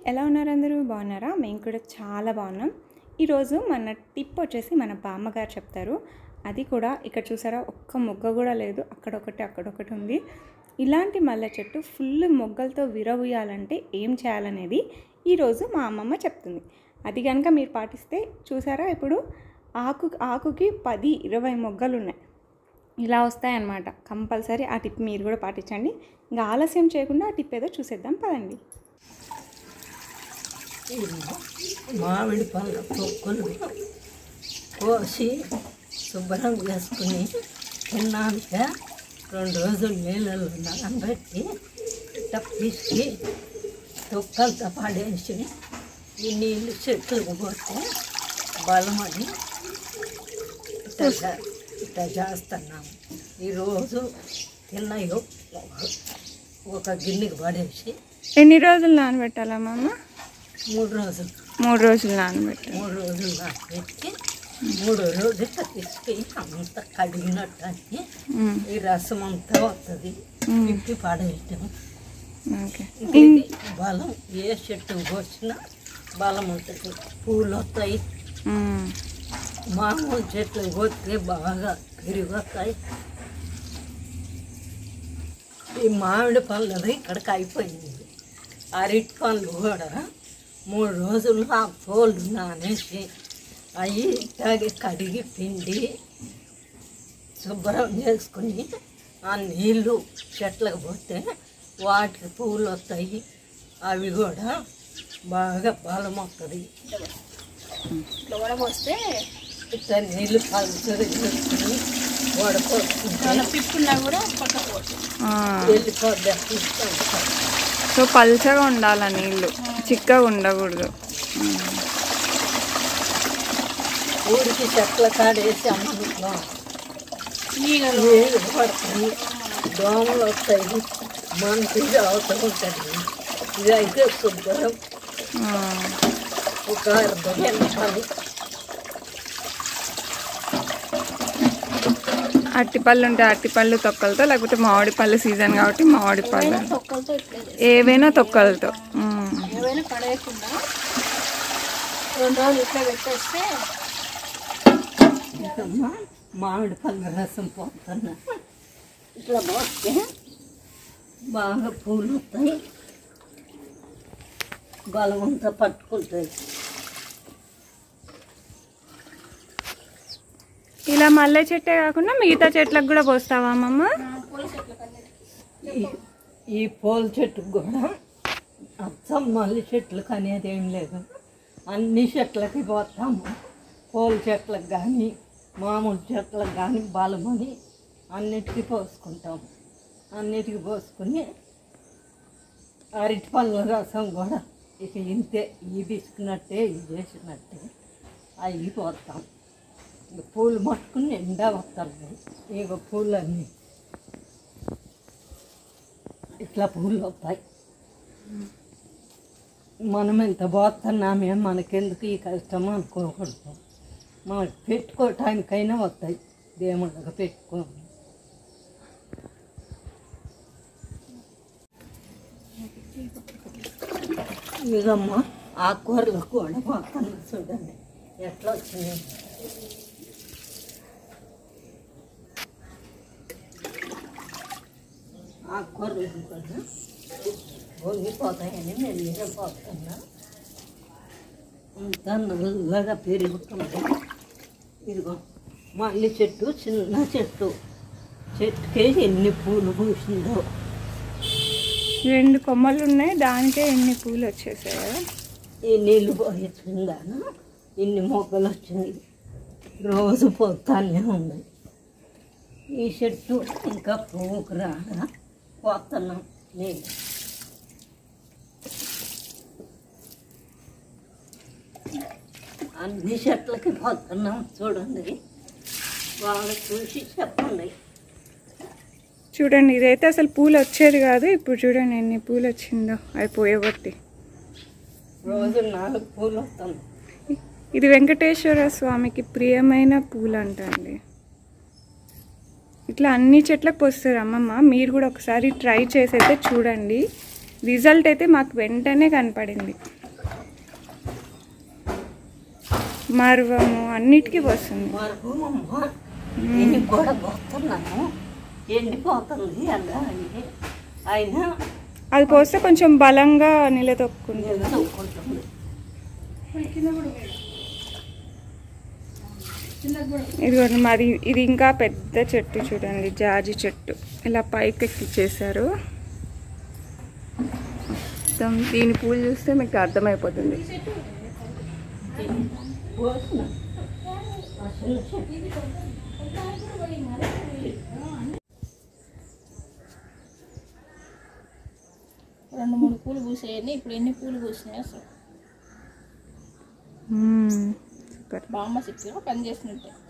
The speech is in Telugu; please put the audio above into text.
ఎలా ఉన్నారు అందరూ బాగున్నారా మేము కూడా చాలా బాగున్నాం ఈరోజు మన టిప్ వచ్చేసి మన బామ్మగారు చెప్తారు అది కూడా ఇక్కడ చూసారా ఒక్క మొగ్గ కూడా లేదు అక్కడొకటి అక్కడొకటి ఉంది ఇలాంటి మల్లె చెట్టు ఫుల్ మొగ్గలతో విరవూయాలంటే ఏం చేయాలనేది ఈరోజు మా అమ్మమ్మ చెప్తుంది అది కనుక మీరు పాటిస్తే చూసారా ఇప్పుడు ఆకు ఆకుకి పది ఇరవై మొగ్గలు ఉన్నాయి ఇలా వస్తాయన్నమాట కంపల్సరీ ఆ టిప్ మీరు కూడా పాటించండి ఇంకా ఆలస్యం చేయకుండా ఆ టిప్ ఏదో చూసేద్దాం పదండి మామిడి పళ్ళ తొక్కులు కోసి శుభ్రం చేసుకుని తిన్నాక రెండు రోజులు నీళ్ళలో నానబెట్టి తప్పిసి తొక్కలతో పడేసి ఈ నీళ్ళు చెట్లకు పోతే బలమని ఇట్లా చే- ఇట్లా చేస్తున్నాము ఈరోజు తిన్నాయో ఒక గిన్నెకి పడేసి ఎన్ని రోజులు నానబెట్టాలమ్మమ్మ మూడు రోజులు మూడు రోజులు నానబెట్టాలి మూడు రోజులు పెట్టి మూడు రోజులు తీసుకు అంత కడిగినట్టు అని మ్మ్. ఈ రసం అంతా వస్తుంది మ్మ్. తిప్పి పడేయటం ఓకే ఇది బలం ఏ చెట్టు పోసినా బలం ఉంటుంది పూలు వస్తాయి మ్మ్. మామూలు చెట్లు పోతే బాగా పెరిగి వస్తాయి ఈ మామిడి పళ్ళది ఇక్కడికి అయిపోయింది అరటి పండ్లు కూడా మూడు రోజులు ఆ తోలు నానేసి అవి తాగి కడిగి పిండి శుభ్రం చేసుకుని ఆ నీళ్ళు చెట్లకు పోతే వాటికి పువ్వులు వస్తాయి అవి కూడా బాగా బలం వస్తుంది ఇట్లా వడపోస్తే ఇట్లా నీళ్ళు పలుచగా చేసుకుని వడపోసుకుంటే పిప్పున్నా కూడా పక్కకు వెళ్ళిపోద్ది సో పల్చగా ఉండాలి నీళ్ళు చిక్కగా ఉండకూడదు ఊరికి చెట్ల కాడేసి అమ్మలో నీళ్ళు పడతాయి దోమలు వస్తాయి మంచిగా అవసరం ఉంటుంది ఇది అయితే శుభ్రం ఆ. ఒక అర్ధ గంటలు అరటిపళ్ళు ఉంటాయి అరటిపళ్ళు తొక్కలతో లేకపోతే మామిడి పళ్ళు సీజన్ కాబట్టి మామిడి పళ్ళు ఏవైనా తొక్కలతో మ్మ్. ఏవైనా పడేయకుండా రెండు రోజులు ఇట్లా పెట్టేస్తే ఇంకమ్మా మామిడి పళ్ళ రసం పోతున్నా ఇట్లా పోస్తే బాగా పూలు వస్తాయి బలమంతా పట్టుకుంటాయి ఇలా మల్లె చెట్టే కాకుండా మిగతా చెట్లకు కూడా పోస్తావా అమ్మమ్మ ఈ- ఈ పూల చెట్టుకు కూడా అచ్చం మల్లి చెట్లకు అనేది ఏం లేదు అన్ని చెట్లకి పోతాము పూల చెట్లకు కానీ మామూలు చెట్లకు కానీ బలమని అన్నిటికీ పోసుకుంటాము అన్నిటికీ పోసుకుని అరటి పళ్ళ రసం కూడా ఇక ఇంతే ఈ తీసుకున్నట్టే ఇది చేసినట్టే అవి పోతాం ఇక పూలు మట్టుకుని నిండా వస్తాయి ఇక పూలన్నీ ఇట్లా పూలు వస్తాయి మనం ఎంత పోతున్నామే మనకెందుకు ఈ కష్టం అనుకోకూడదు మనకు పెట్టుకోవటానికైనా వస్తాయి దేవుళ్ళకి పెట్టుకో ఇదమ్మ ఆకుకూరలు కూడా పోతున్నా చూడండి ఎట్లా వచ్చినాయి ఆకుకూరలు కూడా వంగిపోతాయని మెల్లిగా పోతున్నా అంతా నల్లగా పెరుగుతుంది ఇదిగో మల్లి చెట్టు చిన్న చెట్టు చెట్టుకే ఎన్ని పూలు పూసిందో రెండు కొమ్మలు ఉన్నాయి దానికే ఎన్ని పూలు వచ్చేసాయి కదా ఈ నీళ్ళు పోయిందాను ఇన్ని మొక్కలు వచ్చినాయి రోజు పోతానే ఉంది ఈ చెట్టు ఇంకా పువ్వుకు రాగా పోతున్నాం నీళ్ళు అన్ని చెట్లకి పోతున్నాం చూడండి వాళ్ళు చూసి చెప్పండి చూడండి ఇదైతే అసలు పూలు వచ్చేది కాదు ఇప్పుడు చూడండి ఎన్ని పూలు వచ్చిందో అవి పోయగొట్టి రోజు నాలుగు పూలు వస్తుంది ఇది వెంకటేశ్వర స్వామికి ప్రియమైన పూలు అంటండి ఇట్లా అన్ని చెట్లకు పోస్తారు అమ్మమ్మ మీరు కూడా ఒకసారి ట్రై చేసి అయితే చూడండి రిజల్ట్ అయితే మాకు వెంటనే కనపడింది మరువము అన్నిటికీ పోస్తుంది మరుగుమమ్మ దీనికి కూడా పోతున్నాను ఎండిపోతుంది అలా అని అయినా అది పోస్తే కొంచెం బలంగా నిలదొక్కుంది నిలదొక్కుంటుంది ఇదిగోండి మాది ఇది ఇంకా పెద్ద చెట్టు చూడండి జాజి చెట్టు ఇలా పైకి ఎక్కిచ్చేసారు మొత్తం దీని పూలు చూస్తే మీకు అర్థమైపోతుంది పోసిన అసలు చెట్టు రెండు మూడు పూలు పూసేయండి ఇప్పుడు ఎన్ని పూలు పూసినాయి అసలు మ్మ్. సూపర్ బామ్మ సిక్కిలో పని చేసినట్టే